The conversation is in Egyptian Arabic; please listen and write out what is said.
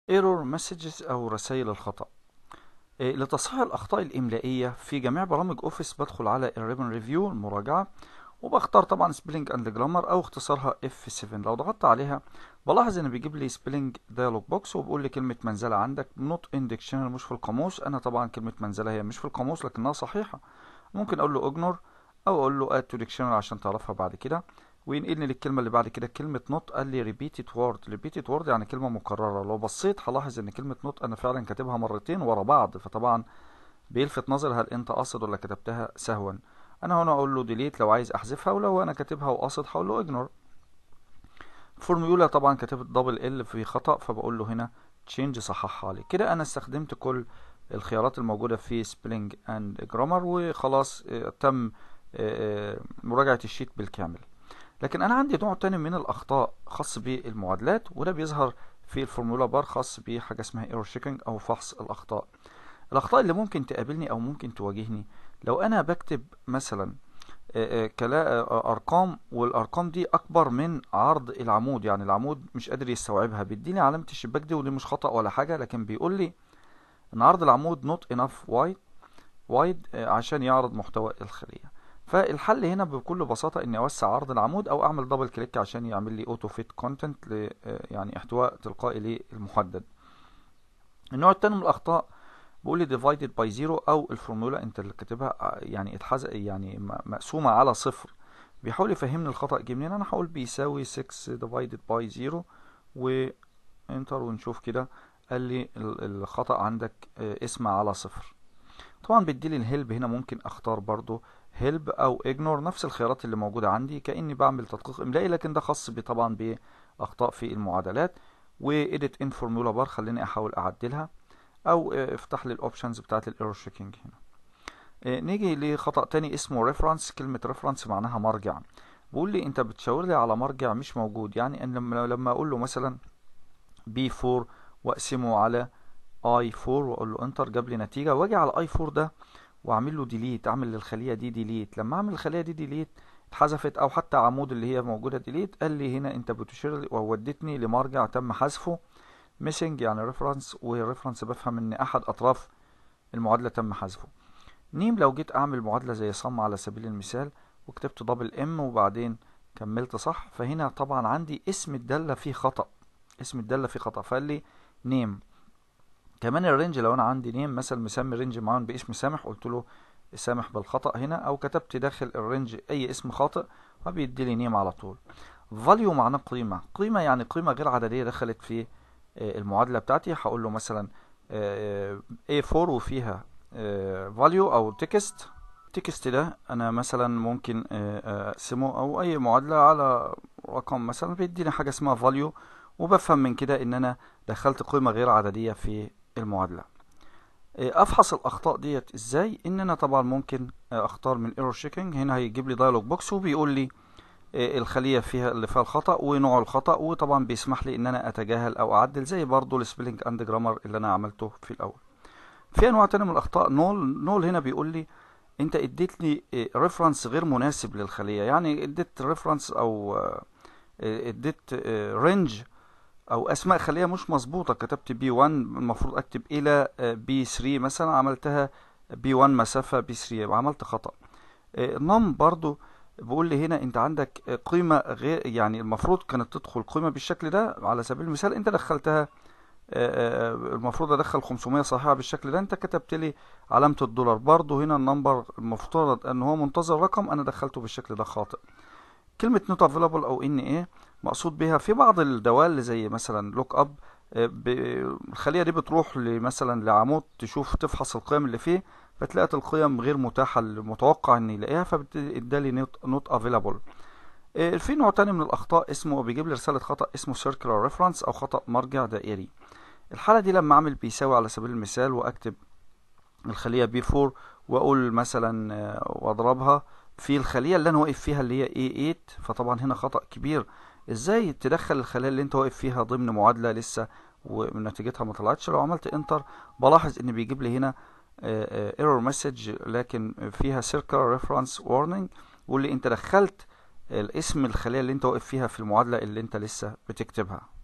ايرور مسجز او رسائل الخطأ إيه، لتصحيح الاخطاء الاملائيه في جميع برامج اوفيس بدخل على الريبن ريفيو المراجعه وبختار طبعا سبيلنج اند جرامر او اختصارها F7 لو ضغطت عليها بلاحظ ان بيجيب لي سبيلنج دايلوج بوكس وبيقول لي كلمه منزله عندك نوت ان ديكشنري مش في القاموس انا طبعا كلمه منزله هي مش في القاموس لكنها صحيحه ممكن اقول له اجنور او اقول له اد تو ديكشنري عشان تعرفها بعد كده وينقلني للكلمه اللي بعد كده كلمه نوت قال لي ريبيتد وورد ريبيتد وورد يعني كلمه مكرره لو بصيت هلاحظ ان كلمه نوت انا فعلا كاتبها مرتين ورا بعض فطبعا بيلفت نظر هل انت قاصد ولا كتبتها سهوا انا هنا اقول له ديليت لو عايز احذفها ولو انا كاتبها وقاصد هقول له اجنور فورميولا طبعا كتبت دبل ال في خطأ فبقول له هنا تشينج صححها لي كده انا استخدمت كل الخيارات الموجودة في سبلينج اند جرامر وخلاص اه تم اه مراجعة الشيت بالكامل لكن انا عندي نوع تاني من الاخطاء خاص بالمعادلات وده بيظهر في الفورمولا بار خاص بحاجة اسمها ايرور شيكنج او فحص الاخطاء الاخطاء اللي ممكن تقابلني او ممكن تواجهني لو انا بكتب مثلا ارقام والارقام دي اكبر من عرض العمود يعني العمود مش قادر يستوعبها بيديني علامه الشباك دي ودي مش خطا ولا حاجه لكن بيقول لي ان عرض العمود نوت انف وايد وايد عشان يعرض محتوى الخليه فالحل هنا بكل بساطه اني اوسع عرض العمود او اعمل دبل كليك عشان يعمل لي اوتو فيت كونتنت يعني احتواء تلقائي للمحدد النوع الثاني من الاخطاء بيقول لي divided by zero او الفورمولا انت اللي كاتبها يعني اتحز يعني مقسومه على صفر بيحاول يفهمني الخطا جه منين انا هقول بيساوي 6 divided by 0 وانتر ونشوف كده قال لي الخطا عندك اسم على صفر طبعا بيدي لي الهيلب هنا ممكن اختار برضو هيلب او اجنور نفس الخيارات اللي موجوده عندي كاني بعمل تدقيق املائي لكن ده خاص طبعا باخطاء في المعادلات وإيديت ان فورمولا بار خليني احاول اعدلها او افتح لي الاوبشنز بتاعت الايرور شيكينج هنا نيجي لخطأ تاني اسمه ريفرنس كلمة ريفرنس معناها مرجع بيقول لي انت بتشاور لي على مرجع مش موجود يعني ان لما لما اقول له مثلا بي 4 واقسمه على اي 4 واقول له انتر جاب لي نتيجة واجي على اي 4 ده واعمل له ديليت اعمل للخلية دي ديليت لما اعمل الخلية دي ديليت اتحذفت او حتى عمود اللي هي موجودة ديليت قال لي هنا انت بتشير لي وودتني لمرجع تم حذفه ميسنج يعني ريفرنس والريفرنس بفهم ان احد اطراف المعادله تم حذفه نيم لو جيت اعمل معادله زي صم على سبيل المثال وكتبت دبل ام وبعدين كملت صح فهنا طبعا عندي اسم الداله فيه خطا اسم الداله فيه خطا فقال لي نيم كمان الرينج لو انا عندي نيم مثلا مسمي رينج معين باسم سامح قلت له سامح بالخطا هنا او كتبت داخل الرينج اي اسم خاطئ فبيدي لي نيم على طول فاليو معناه قيمه قيمه يعني قيمه غير عدديه دخلت في المعادله بتاعتي هقول له مثلا A4 وفيها value او تكست تكست ده انا مثلا ممكن اقسمه او اي معادله على رقم مثلا بيديني حاجه اسمها value وبفهم من كده ان انا دخلت قيمه غير عدديه في المعادله افحص الاخطاء ديت ازاي ان انا طبعا ممكن اختار من ايرور شيكينج هنا هيجيب لي دايلوج بوكس وبيقول لي الخليه فيها اللي فيها الخطا ونوع الخطا وطبعا بيسمح لي ان انا اتجاهل او اعدل زي برضو السبيلنج اند جرامر اللي انا عملته في الاول في انواع تانية من الاخطاء نول نول هنا بيقول لي انت اديت لي ريفرنس غير مناسب للخليه يعني اديت ريفرنس او اديت رينج او اسماء خليه مش مظبوطه كتبت بي 1 المفروض اكتب الى بي 3 مثلا عملتها بي 1 مسافه بي 3 عملت خطا نم برضو بقول لي هنا انت عندك قيمة غير يعني المفروض كانت تدخل قيمة بالشكل ده على سبيل المثال انت دخلتها المفروض ادخل 500 صحيحة بالشكل ده انت كتبت لي علامة الدولار برضو هنا النمبر المفترض ان هو منتظر رقم انا دخلته بالشكل ده خاطئ كلمة نوت افيلابل او ان ايه مقصود بها في بعض الدوال زي مثلا لوك اب الخلية دي بتروح مثلا لعمود تشوف تفحص القيم اللي فيه فتلاقت القيم غير متاحة المتوقع ان يلاقيها فبتدالي نوت افيلابل في نوع تاني من الاخطاء اسمه بيجيب لي رسالة خطأ اسمه circular ريفرنس او خطأ مرجع دائري الحالة دي لما اعمل بيساوي على سبيل المثال واكتب الخلية بي 4 واقول مثلا واضربها في الخلية اللي انا واقف فيها اللي هي اي 8 فطبعا هنا خطأ كبير ازاي تدخل الخلية اللي انت واقف فيها ضمن معادلة لسه ونتيجتها ما طلعتش لو عملت انتر بلاحظ ان بيجيب لي هنا ايرور مسج لكن فيها circular reference warning واللي انت دخلت الاسم الخلية اللي انت واقف فيها في المعادلة اللي انت لسه بتكتبها